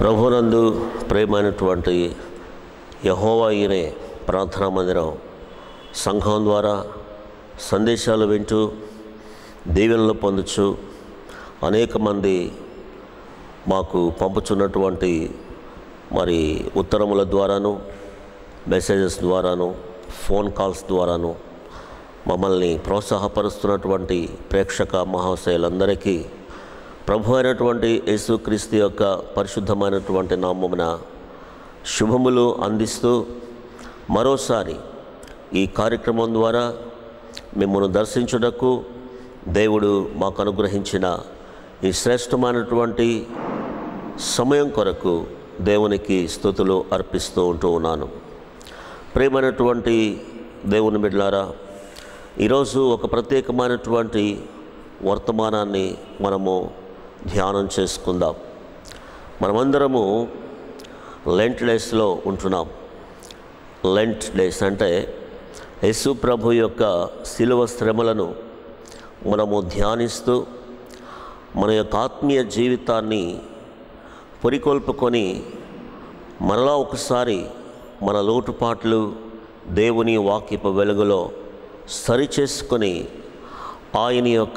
ప్రభునందు ప్రేమైనటువంటి యహోవా ఈయనే ప్రార్థనా మందిరం సంఘం ద్వారా సందేశాలు వింటూ దీవెనలు పొందుచు అనేక మంది మాకు పంపుచున్నటువంటి మరి ఉత్తరముల ద్వారాను మెసేజెస్ ద్వారాను ఫోన్ కాల్స్ ద్వారాను మమ్మల్ని ప్రోత్సాహపరుస్తున్నటువంటి ప్రేక్షక మహాశయులందరికీ ప్రభు అయినటువంటి యేసుక్రీస్తు యొక్క పరిశుద్ధమైనటువంటి నామమున శుభములు అందిస్తూ మరోసారి ఈ కార్యక్రమం ద్వారా మిమ్మల్ని దర్శించుటకు దేవుడు మాకు అనుగ్రహించిన ఈ శ్రేష్టమైనటువంటి సమయం కొరకు దేవునికి స్థుతులు అర్పిస్తూ ఉంటూ ఉన్నాను ప్రేమైనటువంటి దేవుని బిడ్లారా ఈరోజు ఒక ప్రత్యేకమైనటువంటి వర్తమానాన్ని మనము ధ్యానం చేసుకుందాం మనమందరము లెంట్ డేస్లో ఉంటున్నాం లెంట్ డేస్ అంటే యేసు ప్రభు యొక్క శిలువ శ్రమలను మనము ధ్యానిస్తూ మన యొక్క ఆత్మీయ జీవితాన్ని పొరికొల్పుకొని మరలా ఒకసారి మన లోటుపాట్లు దేవుని వాక్యపు వెలుగులో సరిచేసుకొని ఆయన యొక్క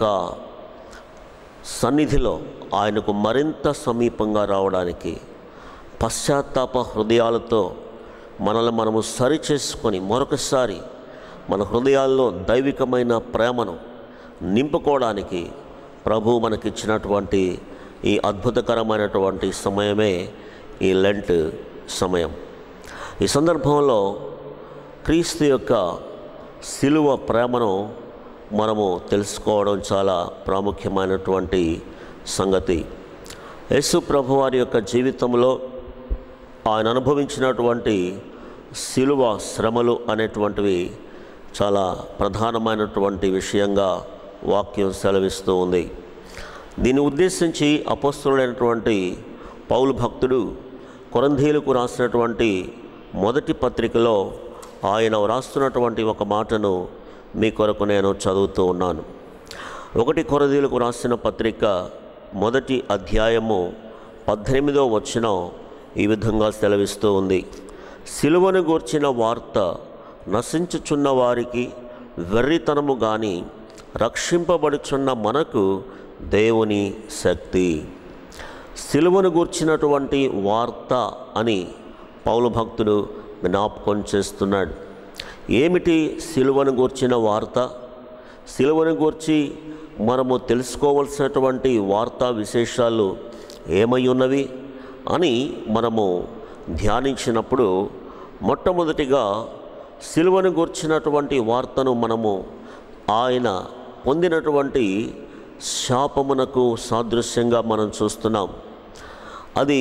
సన్నిధిలో ఆయనకు మరింత సమీపంగా రావడానికి పశ్చాత్తాప హృదయాలతో మనల్ని మనము సరిచేసుకొని మరొకసారి మన హృదయాల్లో దైవికమైన ప్రేమను నింపుకోవడానికి ప్రభు మనకిచ్చినటువంటి ఈ అద్భుతకరమైనటువంటి సమయమే ఈ లెంట్ సమయం ఈ సందర్భంలో క్రీస్తు యొక్క శిలువ ప్రేమను మనము తెలుసుకోవడం చాలా ప్రాముఖ్యమైనటువంటి సంగతి యేసు ప్రభు వారి యొక్క జీవితంలో ఆయన అనుభవించినటువంటి శిలువ శ్రమలు అనేటువంటివి చాలా ప్రధానమైనటువంటి విషయంగా వాక్యం సెలవిస్తూ ఉంది దీన్ని ఉద్దేశించి అపస్తుడైనటువంటి పౌలు భక్తుడు కొరంధీలకు రాసినటువంటి మొదటి పత్రికలో ఆయన వ్రాస్తున్నటువంటి ఒక మాటను మీ కొరకు నేను చదువుతూ ఉన్నాను ఒకటి కొరదీలకు రాసిన పత్రిక మొదటి అధ్యాయము పద్దెనిమిదో వచ్చిన ఈ విధంగా సెలవిస్తూ ఉంది సిలువను గూర్చిన వార్త నశించుచున్న వారికి వెర్రితనము గాని రక్షింపబడుచున్న మనకు దేవుని శక్తి సిలువను గూర్చినటువంటి వార్త అని పౌలు భక్తుడు జ్ఞాపకం చేస్తున్నాడు ఏమిటి సిలువను గూర్చిన వార్త సిలువను గూర్చి మనము తెలుసుకోవలసినటువంటి వార్తా విశేషాలు ఏమై ఉన్నవి అని మనము ధ్యానించినప్పుడు మొట్టమొదటిగా సిలువను గూర్చినటువంటి వార్తను మనము ఆయన పొందినటువంటి శాపమునకు సాదృశ్యంగా మనం చూస్తున్నాం అది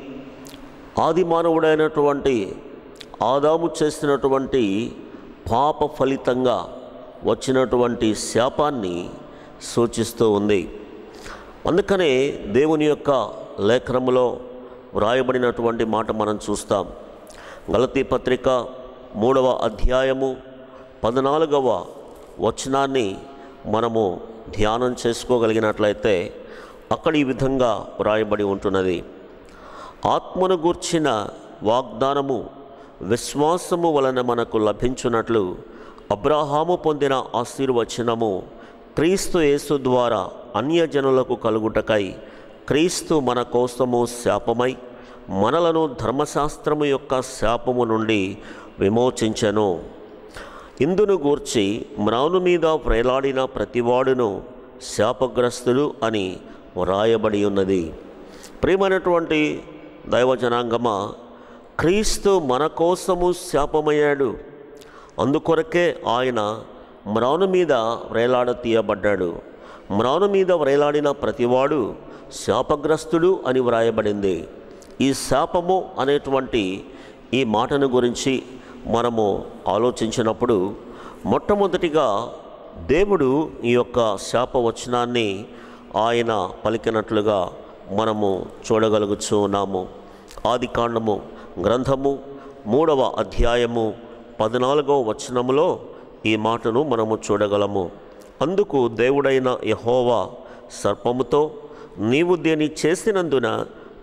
ఆది మానవుడైనటువంటి ఆదాము చేసినటువంటి పాప ఫలితంగా వచ్చినటువంటి శాపాన్ని సూచిస్తూ ఉంది అందుకనే దేవుని యొక్క లేఖనములో వ్రాయబడినటువంటి మాట మనం చూస్తాం గలతీ పత్రిక మూడవ అధ్యాయము పద్నాలుగవ వచనాన్ని మనము ధ్యానం చేసుకోగలిగినట్లయితే అక్కడ ఈ విధంగా వ్రాయబడి ఉంటున్నది ఆత్మను గూర్చిన వాగ్దానము విశ్వాసము వలన మనకు లభించున్నట్లు అబ్రాహాము పొందిన ఆశీర్వచనము క్రీస్తు యేసు ద్వారా అన్యజనులకు కలుగుటకై క్రీస్తు మన కోసము శాపమై మనలను ధర్మశాస్త్రము యొక్క శాపము నుండి విమోచించెను ఇందును గూర్చి మ్రాను మీద వ్రేలాడిన ప్రతివాడును శాపగ్రస్తుడు అని వ్రాయబడి ఉన్నది ప్రియమైనటువంటి దైవజనాంగమ క్రీస్తు మన కోసము శాపమయ్యాడు అందుకొరకే ఆయన మ్రాను మీద వ్రేలాడ తీయబడ్డాడు మ్రాను మీద వ్రేలాడిన ప్రతివాడు శాపగ్రస్తుడు అని వ్రాయబడింది ఈ శాపము అనేటువంటి ఈ మాటను గురించి మనము ఆలోచించినప్పుడు మొట్టమొదటిగా దేవుడు ఈ యొక్క శాపవచనాన్ని ఆయన పలికినట్లుగా మనము చూడగలుగుతూ ఉన్నాము ఆది కాండము గ్రంథము మూడవ అధ్యాయము పద్నాలుగవ వచనములో ఈ మాటను మనము చూడగలము అందుకు దేవుడైన యహోవా సర్పముతో నీవు దేని చేసినందున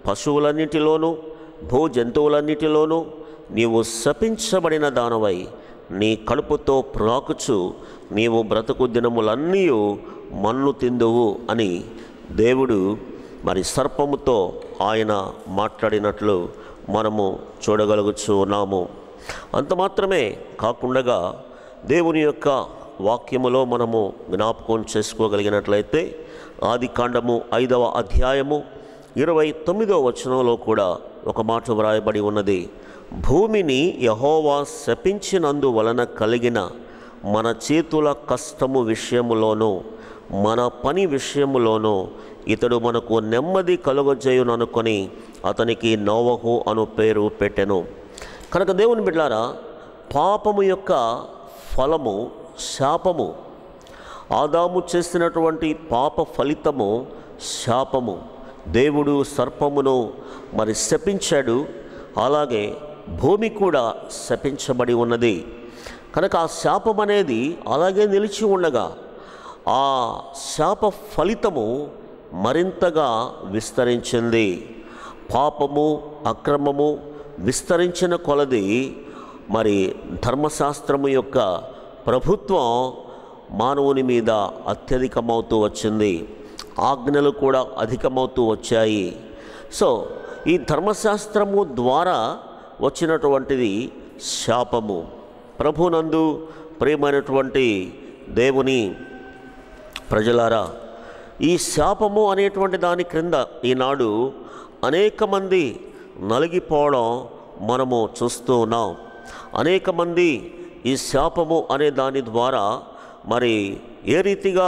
పశువులన్నిటిలోనూ భూ జంతువులన్నిటిలోనూ నీవు శపించబడిన దానవై నీ కడుపుతో ప్రాకుచు నీవు బ్రతుకు దినములన్నీ మన్ను తిందువు అని దేవుడు మరి సర్పముతో ఆయన మాట్లాడినట్లు మనము చూడగలుగుచూ ఉన్నాము అంత మాత్రమే కాకుండా దేవుని యొక్క వాక్యములో మనము జ్ఞాపకం చేసుకోగలిగినట్లయితే ఆది కాండము ఐదవ అధ్యాయము ఇరవై తొమ్మిదవ వచనంలో కూడా ఒక మాట వ్రాయబడి ఉన్నది భూమిని యహోవా శపించినందువలన కలిగిన మన చేతుల కష్టము విషయములోనూ మన పని విషయములోనూ ఇతడు మనకు నెమ్మది కలుగజేయుననుకొని అతనికి నోవహు అను పేరు పెట్టెను కనుక దేవుని బిడ్డారా పాపము యొక్క ఫలము శాపము ఆదాము చేసినటువంటి పాప ఫలితము శాపము దేవుడు సర్పమును మరి శపించాడు అలాగే భూమి కూడా శపించబడి ఉన్నది కనుక ఆ శాపం అనేది అలాగే నిలిచి ఉండగా ఆ శాప ఫలితము మరింతగా విస్తరించింది పాపము అక్రమము విస్తరించిన కొలది మరి ధర్మశాస్త్రము యొక్క ప్రభుత్వం మానవుని మీద అత్యధికమవుతూ వచ్చింది ఆజ్ఞలు కూడా అధికమవుతూ వచ్చాయి సో ఈ ధర్మశాస్త్రము ద్వారా వచ్చినటువంటిది శాపము ప్రభునందు ప్రియమైనటువంటి దేవుని ప్రజలారా ఈ శాపము అనేటువంటి దాని క్రింద ఈనాడు అనేక మంది నలిగిపోవడం మనము చూస్తూ ఉన్నాం అనేక మంది ఈ శాపము అనే దాని ద్వారా మరి ఏ రీతిగా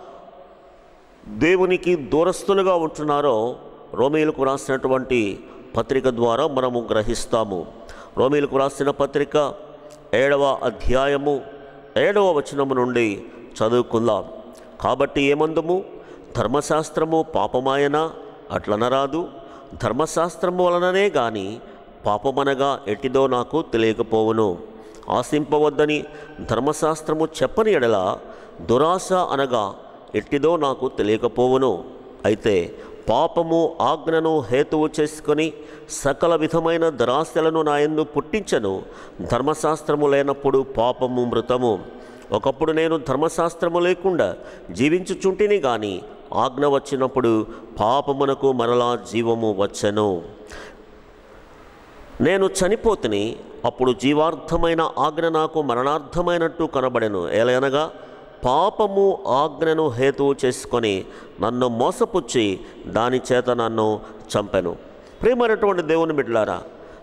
దేవునికి దూరస్తులుగా ఉంటున్నారో రోమేలకు రాసినటువంటి పత్రిక ద్వారా మనము గ్రహిస్తాము రోమేలకు రాసిన పత్రిక ఏడవ అధ్యాయము ఏడవ వచనము నుండి చదువుకుందాం కాబట్టి ఏమందుము ధర్మశాస్త్రము పాపమాయన అట్లనరాదు ధర్మశాస్త్రము వలననే గాని పాపమనగా ఎట్టిదో నాకు తెలియకపోవును ఆశింపవద్దని ధర్మశాస్త్రము చెప్పని ఎడల దురాశ అనగా ఎట్టిదో నాకు తెలియకపోవును అయితే పాపము ఆజ్ఞను హేతువు చేసుకొని సకల విధమైన దురాశలను నాయందు పుట్టించను ధర్మశాస్త్రము లేనప్పుడు పాపము మృతము ఒకప్పుడు నేను ధర్మశాస్త్రము లేకుండా జీవించుచుంటిని గాని ఆజ్ఞ వచ్చినప్పుడు పాపమునకు మరలా జీవము వచ్చెను నేను చనిపోతుని అప్పుడు జీవార్థమైన ఆజ్ఞ నాకు మరణార్థమైనట్టు కనబడెను ఏలనగా పాపము ఆజ్ఞను హేతువు చేసుకొని నన్ను మోసపుచ్చి దాని చేత నన్ను చంపెను ప్రేమైనటువంటి దేవుని బిడ్డలారా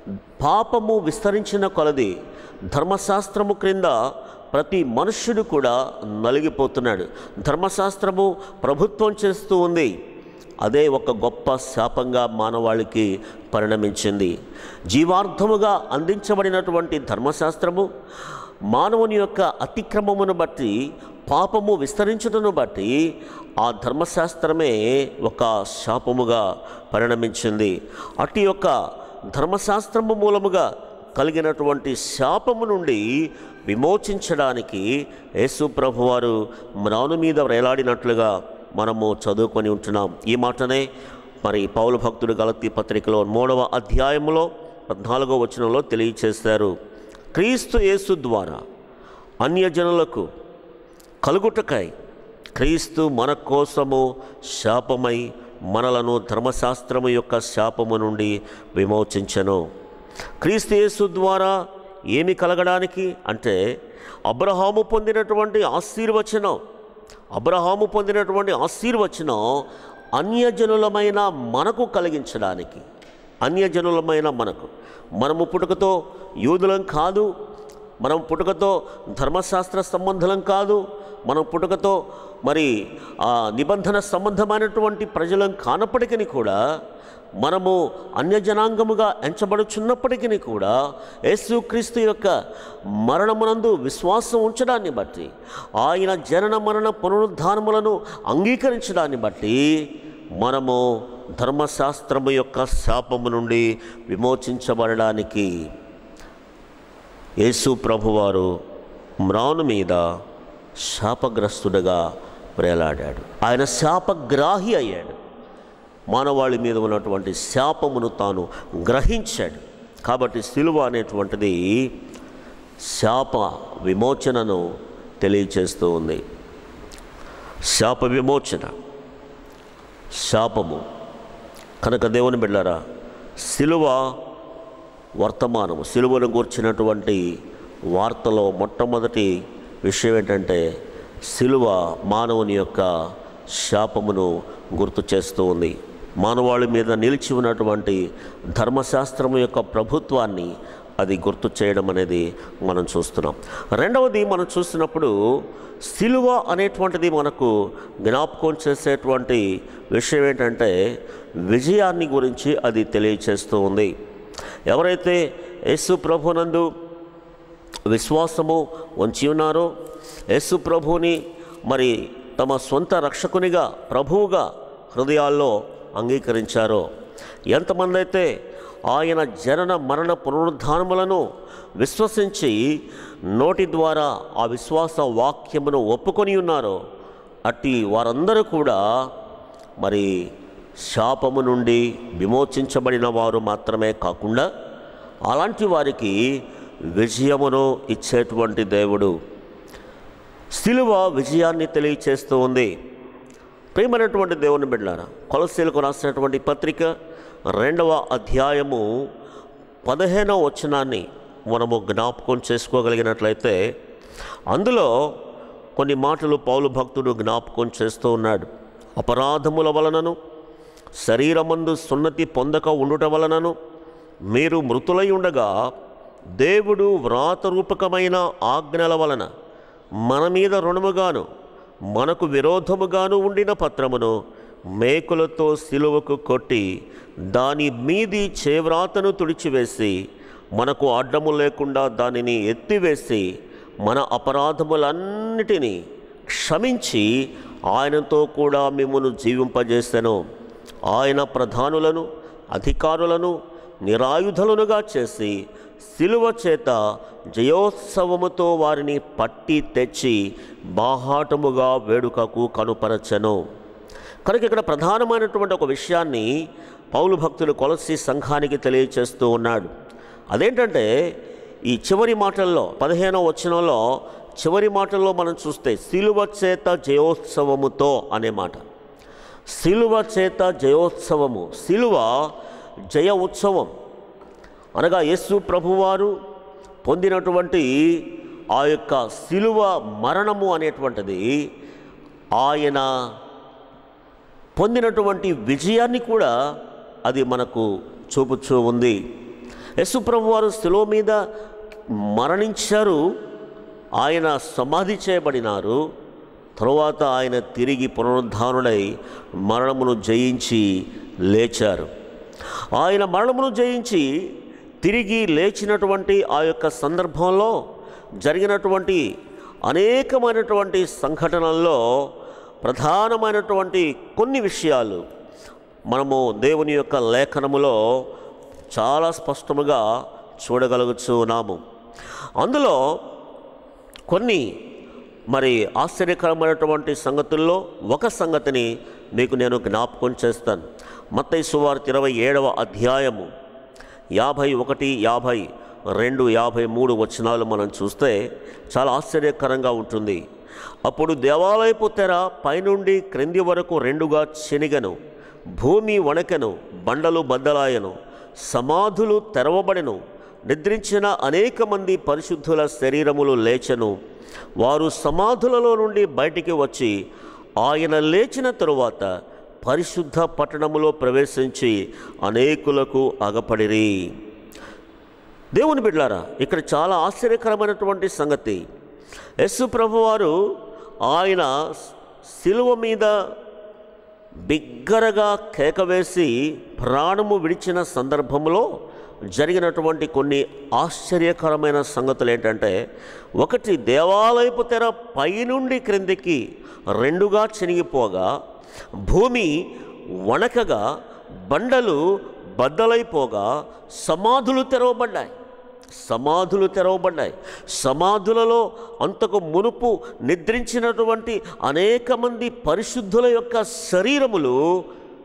పాపము విస్తరించిన కొలది ధర్మశాస్త్రము క్రింద ప్రతి మనుష్యుడు కూడా నలిగిపోతున్నాడు ధర్మశాస్త్రము ప్రభుత్వం చేస్తూ ఉంది అదే ఒక గొప్ప శాపంగా మానవాళికి పరిణమించింది జీవార్థముగా అందించబడినటువంటి ధర్మశాస్త్రము మానవుని యొక్క అతిక్రమమును బట్టి పాపము విస్తరించుటను బట్టి ఆ ధర్మశాస్త్రమే ఒక శాపముగా పరిణమించింది అటు యొక్క ధర్మశాస్త్రము మూలముగా కలిగినటువంటి శాపము నుండి విమోచించడానికి యేసు ప్రభువారు మ్రాను మీద వేలాడినట్లుగా మనము చదువుకొని ఉంటున్నాం ఈ మాటనే మరి పౌలు భక్తుడు గలతి పత్రికలో మూడవ అధ్యాయంలో పద్నాలుగో వచనంలో తెలియచేశారు క్రీస్తు యేసు ద్వారా అన్యజనులకు కలుగుటకై క్రీస్తు మన కోసము శాపమై మనలను ధర్మశాస్త్రము యొక్క శాపము నుండి విమోచించను క్రీస్తు యేసు ద్వారా ఏమి కలగడానికి అంటే అబ్రహాము పొందినటువంటి ఆశీర్వచనం అబ్రహాము పొందినటువంటి ఆశీర్వచనం అన్యజనులమైన మనకు కలిగించడానికి అన్యజనులమైన మనకు మనము పుట్టుకతో యూదులం కాదు మనం పుట్టుకతో ధర్మశాస్త్ర సంబంధులం కాదు మనం పుట్టుకతో మరి ఆ నిబంధన సంబంధమైనటువంటి ప్రజలం కానప్పటికీ కూడా మనము అన్యజనాంగముగా ఎంచబడుచున్నప్పటికీ కూడా యేసుక్రీస్తు యొక్క మరణమునందు విశ్వాసం ఉంచడాన్ని బట్టి ఆయన జనన మరణ పునరుద్ధానములను అంగీకరించడాన్ని బట్టి మనము ధర్మశాస్త్రము యొక్క శాపము నుండి విమోచించబడడానికి యేసు ప్రభువారు మ్రాను మీద శాపగ్రస్తుడుగా వేలాడాడు ఆయన శాపగ్రాహి అయ్యాడు మానవాళి మీద ఉన్నటువంటి శాపమును తాను గ్రహించాడు కాబట్టి సిలువ అనేటువంటిది శాప విమోచనను తెలియచేస్తూ ఉంది శాప విమోచన శాపము కనుక దేవుని బిడ్డారా సిలువ వర్తమానము సిలువను గూర్చినటువంటి వార్తలో మొట్టమొదటి విషయం ఏంటంటే సిలువ మానవుని యొక్క శాపమును గుర్తు చేస్తూ ఉంది మానవాళి మీద నిలిచి ఉన్నటువంటి ధర్మశాస్త్రము యొక్క ప్రభుత్వాన్ని అది గుర్తు చేయడం అనేది మనం చూస్తున్నాం రెండవది మనం చూస్తున్నప్పుడు సిలువ అనేటువంటిది మనకు జ్ఞాపకం చేసేటువంటి విషయం ఏంటంటే విజయాన్ని గురించి అది తెలియచేస్తూ ఉంది ఎవరైతే యేసు ప్రభునందు విశ్వాసము ఉంచి ఉన్నారో యేసు ప్రభుని మరి తమ సొంత రక్షకునిగా ప్రభువుగా హృదయాల్లో అంగీకరించారో ఎంతమంది అయితే ఆయన జనన మరణ పునరుద్ధానములను విశ్వసించి నోటి ద్వారా ఆ విశ్వాస వాక్యమును ఒప్పుకొని ఉన్నారో అట్టి వారందరూ కూడా మరి శాపము నుండి విమోచించబడిన వారు మాత్రమే కాకుండా అలాంటి వారికి విజయమును ఇచ్చేటువంటి దేవుడు సిలువ విజయాన్ని తెలియచేస్తూ ఉంది ప్రియమైనటువంటి దేవుని బిడ్డారా కొలసీలకు రాసినటువంటి పత్రిక రెండవ అధ్యాయము పదిహేనవ వచనాన్ని మనము జ్ఞాపకం చేసుకోగలిగినట్లయితే అందులో కొన్ని మాటలు పౌలు భక్తుడు జ్ఞాపకం చేస్తూ ఉన్నాడు అపరాధముల వలనను శరీరమందు సున్నతి పొందక ఉండుట వలనను మీరు మృతులై ఉండగా దేవుడు వ్రాతరూపకమైన ఆజ్ఞల వలన మన మీద రుణముగాను మనకు విరోధముగాను ఉండిన పత్రమును మేకులతో సిలువకు కొట్టి దాని మీది చేవ్రాతను తుడిచివేసి మనకు అడ్డము లేకుండా దానిని ఎత్తివేసి మన అపరాధములన్నిటినీ క్షమించి ఆయనతో కూడా మిమ్మను జీవింపజేసెను ఆయన ప్రధానులను అధికారులను నిరాయుధులనుగా చేసి శిలువ చేత జయోత్సవముతో వారిని పట్టి తెచ్చి బాహాటముగా వేడుకకు కనుపరచెను కనుక ఇక్కడ ప్రధానమైనటువంటి ఒక విషయాన్ని పౌలు భక్తులు కొలసి సంఘానికి తెలియచేస్తూ ఉన్నాడు అదేంటంటే ఈ చివరి మాటల్లో పదిహేనవ వచనంలో చివరి మాటల్లో మనం చూస్తే శిలువ చేత జయోత్సవముతో అనే మాట శిలువ చేత జయోత్సవము శిలువ జయ ఉత్సవం అనగా యేసు ప్రభువారు పొందినటువంటి ఆ యొక్క శిలువ మరణము అనేటువంటిది ఆయన పొందినటువంటి విజయాన్ని కూడా అది మనకు చూపుచూ ఉంది యేసు ప్రభువారు శిలువ మీద మరణించారు ఆయన సమాధి చేయబడినారు తరువాత ఆయన తిరిగి పునరుద్ధానుడై మరణమును జయించి లేచారు ఆయన మరణమును జయించి తిరిగి లేచినటువంటి ఆ యొక్క సందర్భంలో జరిగినటువంటి అనేకమైనటువంటి సంఘటనల్లో ప్రధానమైనటువంటి కొన్ని విషయాలు మనము దేవుని యొక్క లేఖనములో చాలా స్పష్టముగా చూడగలుగుతున్నాము అందులో కొన్ని మరి ఆశ్చర్యకరమైనటువంటి సంగతుల్లో ఒక సంగతిని మీకు నేను జ్ఞాపకం చేస్తాను మత్తయి సువార్త ఇరవై ఏడవ అధ్యాయము యాభై ఒకటి యాభై రెండు యాభై మూడు వచనాలు మనం చూస్తే చాలా ఆశ్చర్యకరంగా ఉంటుంది అప్పుడు దేవాలయపు తెర పైనుండి క్రింది వరకు రెండుగా చెనిగను భూమి వణకెను బండలు బద్దలాయను సమాధులు తెరవబడెను నిద్రించిన అనేక మంది పరిశుద్ధుల శరీరములు లేచెను వారు సమాధులలో నుండి బయటికి వచ్చి ఆయన లేచిన తరువాత పరిశుద్ధ పట్టణములో ప్రవేశించి అనేకులకు అగపడిరి దేవుని బిడ్లారా ఇక్కడ చాలా ఆశ్చర్యకరమైనటువంటి సంగతి యస్సు ప్రభువారు ఆయన శిలువ మీద బిగ్గరగా కేకవేసి ప్రాణము విడిచిన సందర్భంలో జరిగినటువంటి కొన్ని ఆశ్చర్యకరమైన సంగతులు ఏంటంటే ఒకటి దేవాలయపు తెర పైనుండి క్రిందికి రెండుగా చినిగిపోగా భూమి వణకగా బండలు బద్దలైపోగా సమాధులు తెరవబడ్డాయి సమాధులు తెరవబడ్డాయి సమాధులలో అంతకు మునుపు నిద్రించినటువంటి అనేక మంది పరిశుద్ధుల యొక్క శరీరములు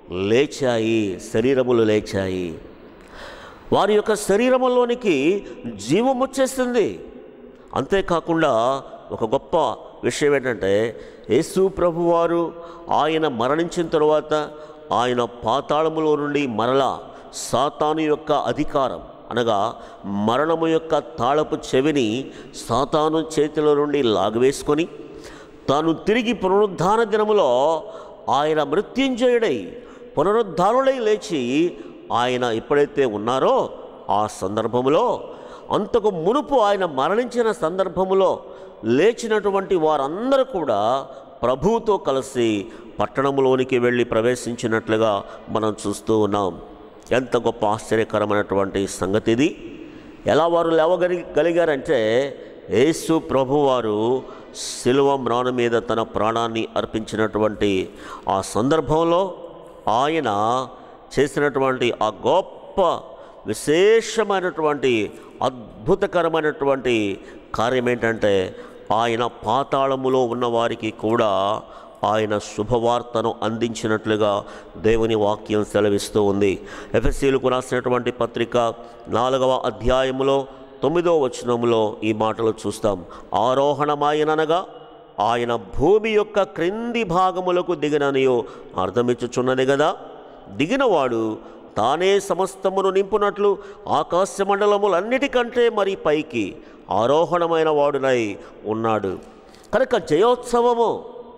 లేచాయి శరీరములు లేచాయి వారి యొక్క శరీరములోనికి జీవం వచ్చేసింది అంతేకాకుండా ఒక గొప్ప విషయం ఏంటంటే యేసు ప్రభువారు ఆయన మరణించిన తరువాత ఆయన పాతాళములో నుండి మరలా సాతాను యొక్క అధికారం అనగా మరణము యొక్క తాళపు చెవిని సాతాను చేతిలో నుండి లాగవేసుకొని తాను తిరిగి పునరుద్ధాన దినములో ఆయన మృత్యుంజయుడై పునరుద్ధారుడై లేచి ఆయన ఎప్పుడైతే ఉన్నారో ఆ సందర్భములో అంతకు మునుపు ఆయన మరణించిన సందర్భములో లేచినటువంటి వారందరూ కూడా ప్రభువుతో కలిసి పట్టణంలోనికి వెళ్ళి ప్రవేశించినట్లుగా మనం చూస్తూ ఉన్నాం ఎంత గొప్ప ఆశ్చర్యకరమైనటువంటి సంగతి ఇది ఎలా వారు లేవగలి గలిగారంటే యేసు ప్రభువారు శిలువ మ్రాను మీద తన ప్రాణాన్ని అర్పించినటువంటి ఆ సందర్భంలో ఆయన చేసినటువంటి ఆ గొప్ప విశేషమైనటువంటి అద్భుతకరమైనటువంటి కార్యం ఏంటంటే ఆయన పాతాళములో ఉన్న వారికి కూడా ఆయన శుభవార్తను అందించినట్లుగా దేవుని వాక్యం సెలవిస్తూ ఉంది ఎఫ్ఎస్సీలకు రాసినటువంటి పత్రిక నాలుగవ అధ్యాయములో తొమ్మిదో వచనంలో ఈ మాటలు చూస్తాం ఆరోహణమాయననగా ఆయన భూమి యొక్క క్రింది భాగములకు దిగిననియో అర్థమిచ్చుచున్నది కదా దిగినవాడు తానే సమస్తమును నింపునట్లు ఆకాశ మండలములన్నిటికంటే మరి పైకి ఆరోహణమైన వాడునై ఉన్నాడు కనుక జయోత్సవము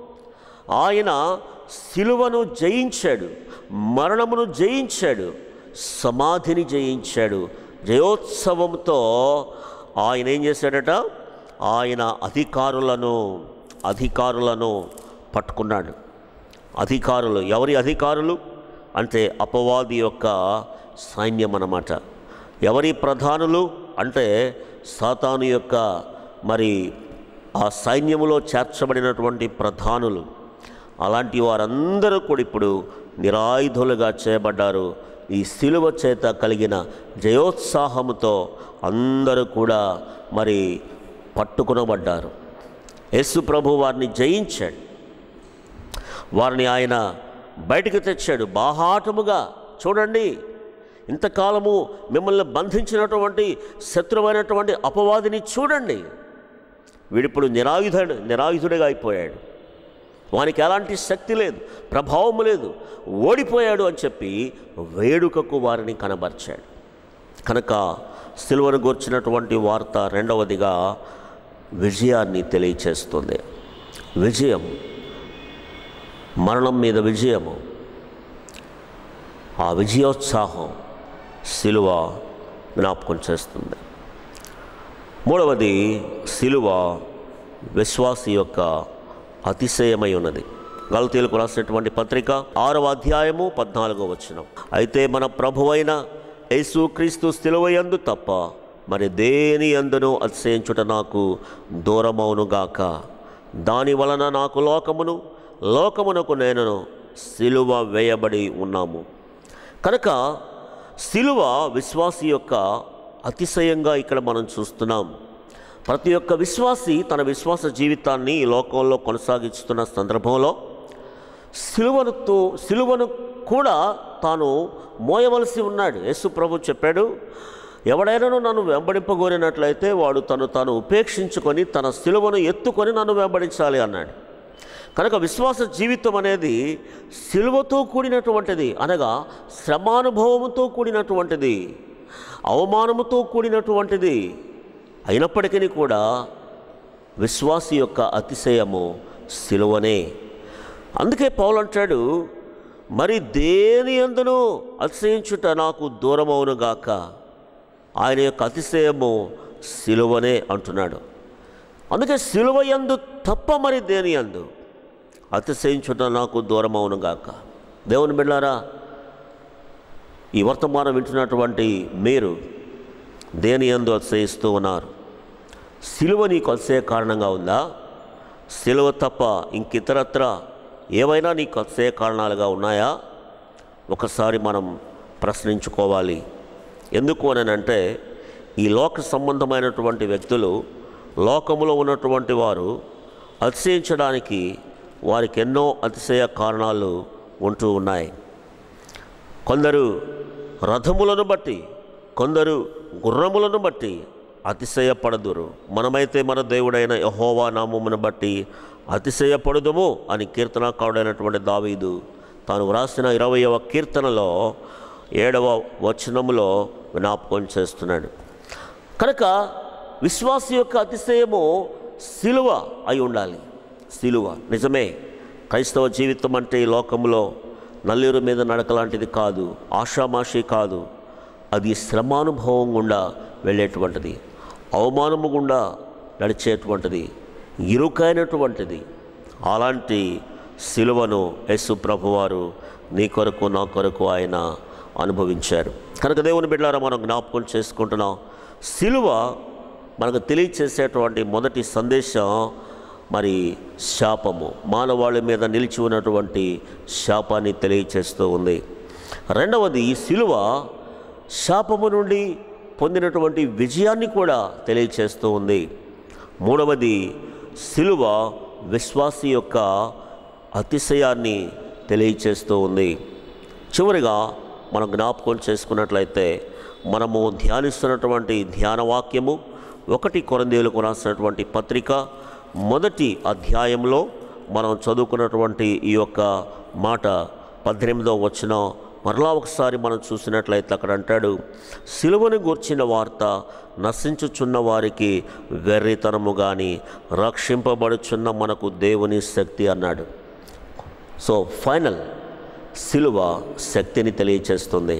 ఆయన శిలువను జయించాడు మరణమును జయించాడు సమాధిని జయించాడు జయోత్సవంతో ఆయన ఏం చేశాడట ఆయన అధికారులను అధికారులను పట్టుకున్నాడు అధికారులు ఎవరి అధికారులు అంటే అపవాది యొక్క సైన్యం అన్నమాట ఎవరి ప్రధానులు అంటే సాతాను యొక్క మరి ఆ సైన్యములో చేర్చబడినటువంటి ప్రధానులు అలాంటి వారందరూ కూడా ఇప్పుడు నిరాయుధులుగా చేయబడ్డారు ఈ శిలువ చేత కలిగిన జయోత్సాహముతో అందరూ కూడా మరి పట్టుకునబడ్డారు యేసు ప్రభు వారిని జయించాడు వారిని ఆయన బయటకు తెచ్చాడు బాహాటముగా చూడండి ఇంతకాలము మిమ్మల్ని బంధించినటువంటి శత్రువైనటువంటి అపవాదిని చూడండి వీడిప్పుడు నిరాయుధుడు నిరాయుధుడిగా అయిపోయాడు వానికి ఎలాంటి శక్తి లేదు ప్రభావం లేదు ఓడిపోయాడు అని చెప్పి వేడుకకు వారిని కనబర్చాడు కనుక సిల్వను గూర్చినటువంటి వార్త రెండవదిగా విజయాన్ని తెలియచేస్తుంది విజయం మరణం మీద విజయము ఆ విజయోత్సాహం సిలువ జ్ఞాపకం చేస్తుంది మూడవది సిలువ విశ్వాసి యొక్క అతిశయమై ఉన్నది గలతీలకు రాసినటువంటి పత్రిక ఆరవ అధ్యాయము పద్నాలుగో వచనం అయితే మన ప్రభువైన యేసుక్రీస్తు సిలువయందు తప్ప మరి దేని అందును అతిశయించుట నాకు దూరమవునుగాక దాని వలన నాకు లోకమును లోకమునకు నేను సిలువ వేయబడి ఉన్నాము కనుక సిలువ విశ్వాసి యొక్క అతిశయంగా ఇక్కడ మనం చూస్తున్నాం ప్రతి ఒక్క విశ్వాసి తన విశ్వాస జీవితాన్ని ఈ లోకంలో కొనసాగిస్తున్న సందర్భంలో సిలువనుతో సిలువను కూడా తాను మోయవలసి ఉన్నాడు యేసు ప్రభు చెప్పాడు ఎవడైనాను నన్ను వెంబడింపగోరినట్లయితే వాడు తను తాను ఉపేక్షించుకొని తన సిలువను ఎత్తుకొని నన్ను వెంబడించాలి అన్నాడు కనుక విశ్వాస జీవితం అనేది సిలువతో కూడినటువంటిది అనగా శ్రమానుభవముతో కూడినటువంటిది అవమానముతో కూడినటువంటిది అయినప్పటికీ కూడా విశ్వాసి యొక్క అతిశయము సిలువనే అందుకే పౌలు అంటాడు మరి దేని అందును అతిశయించుట నాకు దూరమవునుగాక ఆయన యొక్క అతిశయము సిలువనే అంటున్నాడు అందుకే సిలువ యందు తప్ప మరి దేని యందు అతిశయించుట నాకు దూరమవునుగాక దేవుని బిళ్ళారా ఈ వర్తమానం వింటున్నటువంటి మీరు దేని యందు అతిశయిస్తూ ఉన్నారు సిలువ నీకు అతిశయ కారణంగా ఉందా సిలువ తప్ప ఇంకితరత్ర ఏవైనా నీకు అతిశయ కారణాలుగా ఉన్నాయా ఒకసారి మనం ప్రశ్నించుకోవాలి ఎందుకు అనంటే ఈ లోక సంబంధమైనటువంటి వ్యక్తులు లోకములో ఉన్నటువంటి వారు అతిశయించడానికి వారికి ఎన్నో అతిశయ కారణాలు ఉంటూ ఉన్నాయి కొందరు రథములను బట్టి కొందరు గుర్రములను బట్టి అతిశయపడదురు మనమైతే మన దేవుడైన యహోవా నామమును బట్టి అతిశయపడుదుము అని కీర్తనకారుడైనటువంటి దావీదు తాను వ్రాసిన ఇరవయవ కీర్తనలో ఏడవ వచనములో జ్ఞాపకం చేస్తున్నాడు కనుక విశ్వాస యొక్క అతిశయము సిలువ అయి ఉండాలి సిలువ నిజమే క్రైస్తవ జీవితం అంటే ఈ లోకంలో నల్లేరు మీద నడక లాంటిది కాదు ఆషామాషి కాదు అది శ్రమానుభవం గుండా వెళ్ళేటువంటిది అవమానము గుండా నడిచేటువంటిది ఇరుకైనటువంటిది అలాంటి సిలువను యేసు ప్రభువారు నీ కొరకు నా కొరకు ఆయన అనుభవించారు కనుక దేవుని బిడ్డారా మనం జ్ఞాపకం చేసుకుంటున్నాం సిలువ మనకు తెలియచేసేటువంటి మొదటి సందేశం మరి శాపము మానవాళి మీద నిలిచి ఉన్నటువంటి శాపాన్ని తెలియచేస్తూ ఉంది రెండవది సిలువ శాపము నుండి పొందినటువంటి విజయాన్ని కూడా తెలియచేస్తూ ఉంది మూడవది సిలువ విశ్వాసి యొక్క అతిశయాన్ని తెలియచేస్తూ ఉంది చివరిగా మనం జ్ఞాపకం చేసుకున్నట్లయితే మనము ధ్యానిస్తున్నటువంటి ధ్యాన వాక్యము ఒకటి కొరందేలకు రాసినటువంటి పత్రిక మొదటి అధ్యాయంలో మనం చదువుకున్నటువంటి ఈ యొక్క మాట పద్దెనిమిదో వచ్చిన మరలా ఒకసారి మనం చూసినట్లయితే అక్కడ అంటాడు సిలువను గూర్చిన వార్త నశించుచున్న వారికి వెర్రితనము కానీ రక్షింపబడుచున్న మనకు దేవుని శక్తి అన్నాడు సో ఫైనల్ సిలువ శక్తిని తెలియచేస్తుంది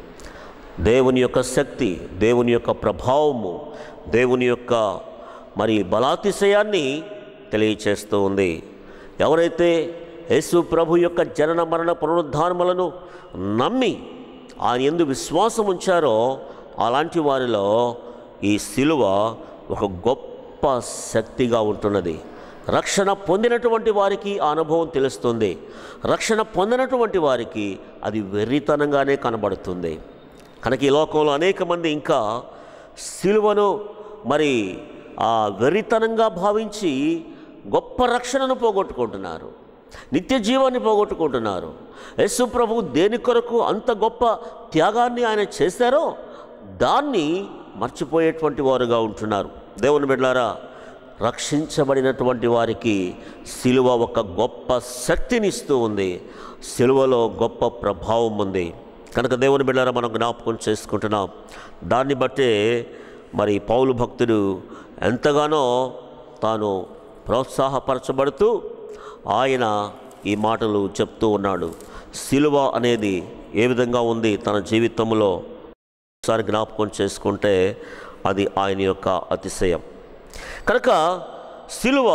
దేవుని యొక్క శక్తి దేవుని యొక్క ప్రభావము దేవుని యొక్క మరి బలాతిశయాన్ని తెలియచేస్తూ ఉంది ఎవరైతే యేసు ప్రభు యొక్క జనన మరణ పునరుద్ధానములను నమ్మి ఆయన ఎందు విశ్వాసం ఉంచారో అలాంటి వారిలో ఈ సిలువ ఒక గొప్ప శక్తిగా ఉంటున్నది రక్షణ పొందినటువంటి వారికి ఆ అనుభవం తెలుస్తుంది రక్షణ పొందినటువంటి వారికి అది వెర్రితనంగానే కనబడుతుంది కనుక ఈ లోకంలో అనేక మంది ఇంకా సిలువను మరి ఆ వెర్రితనంగా భావించి గొప్ప రక్షణను పోగొట్టుకుంటున్నారు నిత్య జీవాన్ని పోగొట్టుకుంటున్నారు యేసు ప్రభు దేని కొరకు అంత గొప్ప త్యాగాన్ని ఆయన చేశారో దాన్ని మర్చిపోయేటువంటి వారుగా ఉంటున్నారు దేవుని బిడ్డారా రక్షించబడినటువంటి వారికి సిలువ ఒక గొప్ప శక్తిని ఇస్తూ ఉంది సిలువలో గొప్ప ప్రభావం ఉంది కనుక దేవుని బిడ్డారా మనం జ్ఞాపకం చేసుకుంటున్నాం దాన్ని బట్టే మరి పౌలు భక్తుడు ఎంతగానో తాను ప్రోత్సాహపరచబడుతూ ఆయన ఈ మాటలు చెప్తూ ఉన్నాడు సిలువ అనేది ఏ విధంగా ఉంది తన జీవితంలో ఒకసారి జ్ఞాపకం చేసుకుంటే అది ఆయన యొక్క అతిశయం కనుక సిలువ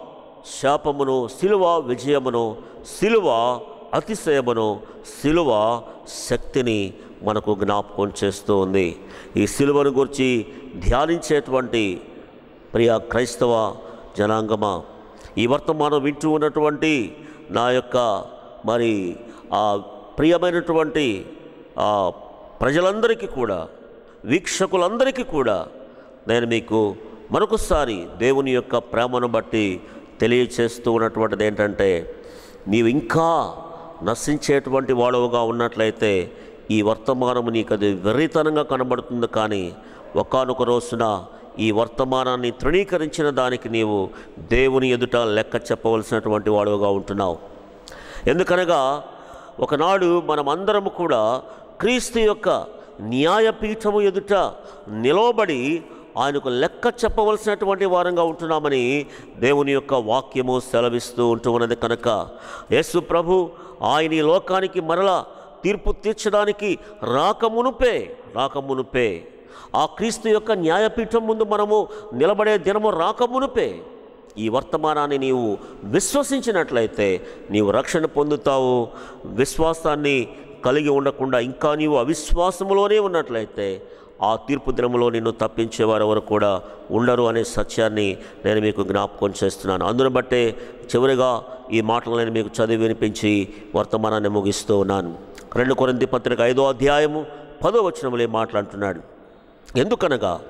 శాపమును సిలువ విజయమును సిలువ అతిశయమును సిలువ శక్తిని మనకు జ్ఞాపకం చేస్తూ ఉంది ఈ సిలువను గురించి ధ్యానించేటువంటి ప్రియ క్రైస్తవ జనాంగమా ఈ వర్తమానం వింటూ ఉన్నటువంటి నా యొక్క మరి ఆ ప్రియమైనటువంటి ఆ ప్రజలందరికీ కూడా వీక్షకులందరికీ కూడా నేను మీకు మరొకసారి దేవుని యొక్క ప్రేమను బట్టి తెలియచేస్తూ ఉన్నటువంటిది ఏంటంటే నీవు ఇంకా నశించేటువంటి వాడవుగా ఉన్నట్లయితే ఈ వర్తమానము నీకు అది వెర్రితనంగా కనబడుతుంది కానీ ఒకానొక రోజున ఈ వర్తమానాన్ని తృణీకరించిన దానికి నీవు దేవుని ఎదుట లెక్క చెప్పవలసినటువంటి వాడుగా ఉంటున్నావు ఎందుకనగా ఒకనాడు మనమందరము కూడా క్రీస్తు యొక్క న్యాయపీఠము ఎదుట నిలవబడి ఆయనకు లెక్క చెప్పవలసినటువంటి వారంగా ఉంటున్నామని దేవుని యొక్క వాక్యము సెలవిస్తూ ఉంటూ ఉన్నది కనుక యేసు ప్రభు ఆయన ఈ లోకానికి మరలా తీర్పు తీర్చడానికి రాకమునుపే రాకమునుపే ఆ క్రీస్తు యొక్క న్యాయపీఠం ముందు మనము నిలబడే దినము రాకమునుపే ఈ వర్తమానాన్ని నీవు విశ్వసించినట్లయితే నీవు రక్షణ పొందుతావు విశ్వాసాన్ని కలిగి ఉండకుండా ఇంకా నీవు అవిశ్వాసములోనే ఉన్నట్లయితే ఆ తీర్పు దినములో నిన్ను తప్పించేవారు ఎవరు కూడా ఉండరు అనే సత్యాన్ని నేను మీకు జ్ఞాపకం చేస్తున్నాను అందును బట్టే చివరిగా ఈ మాటలు నేను మీకు చదివి వినిపించి వర్తమానాన్ని ముగిస్తూ ఉన్నాను రెండు కొరింది పత్రిక ఐదో అధ్యాయము పదో వచనములే మాట్లాడుతున్నాడు ఎందుకనగా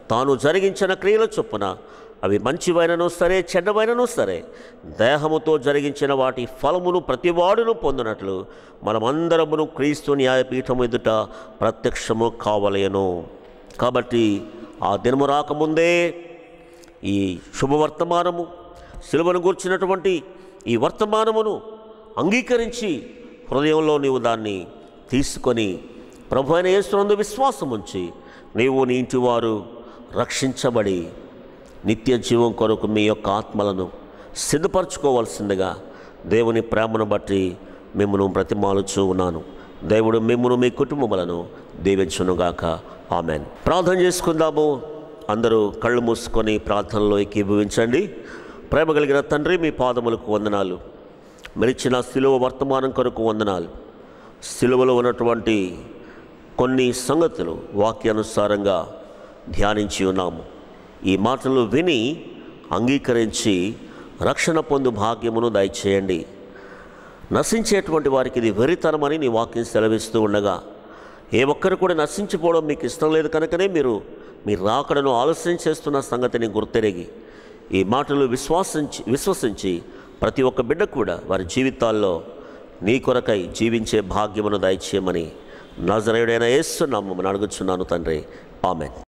తాను జరిగించిన క్రియల చొప్పున అవి మంచివైనను సరే చెడ్డవైనను సరే దేహముతో జరిగించిన వాటి ఫలమును ప్రతివాడును పొందినట్లు మనమందరమును క్రీస్తు న్యాయపీఠం ఎదుట ప్రత్యక్షము కావలేను కాబట్టి ఆ దినము రాకముందే ఈ శుభవర్తమానము సిలువను గూర్చినటువంటి ఈ వర్తమానమును అంగీకరించి హృదయంలో నీవు దాన్ని తీసుకొని ప్రభు అయిన యేసునందు విశ్వాసం ఉంచి నీవు నీ ఇంటి వారు రక్షించబడి నిత్య జీవం కొరకు మీ యొక్క ఆత్మలను సిద్ధపరచుకోవాల్సిందిగా దేవుని ప్రేమను బట్టి మిమ్మను బ్రతిమాలుచూ ఉన్నాను దేవుడు మిమ్మను మీ కుటుంబములను దీవించునుగాక ఆమెన్ ప్రార్థన చేసుకుందాము అందరూ కళ్ళు మూసుకొని ప్రార్థనలో ఏకీభవించండి ప్రేమ కలిగిన తండ్రి మీ పాదములకు వందనాలు మెరిచిన సిలువ వర్తమానం కొరకు వందనాలు సిలువలో ఉన్నటువంటి కొన్ని సంగతులు వాక్యానుసారంగా ధ్యానించి ఉన్నాము ఈ మాటలు విని అంగీకరించి రక్షణ పొందు భాగ్యమును దయచేయండి నశించేటువంటి వారికి ఇది వెరితనమని నీ వాక్యం సెలవిస్తూ ఉండగా ఏ ఒక్కరు కూడా నశించిపోవడం మీకు ఇష్టం లేదు కనుకనే మీరు మీ రాకడను ఆలస్యం చేస్తున్న సంగతిని గుర్తెరిగి ఈ మాటలు విశ్వాసించి విశ్వసించి ప్రతి ఒక్క బిడ్డ కూడా వారి జీవితాల్లో నీ కొరకై జీవించే భాగ్యమును దయచేయమని నజరేయుడైన యేసు నామమును అడుగుచున్నాను తండ్రి ఆమెన్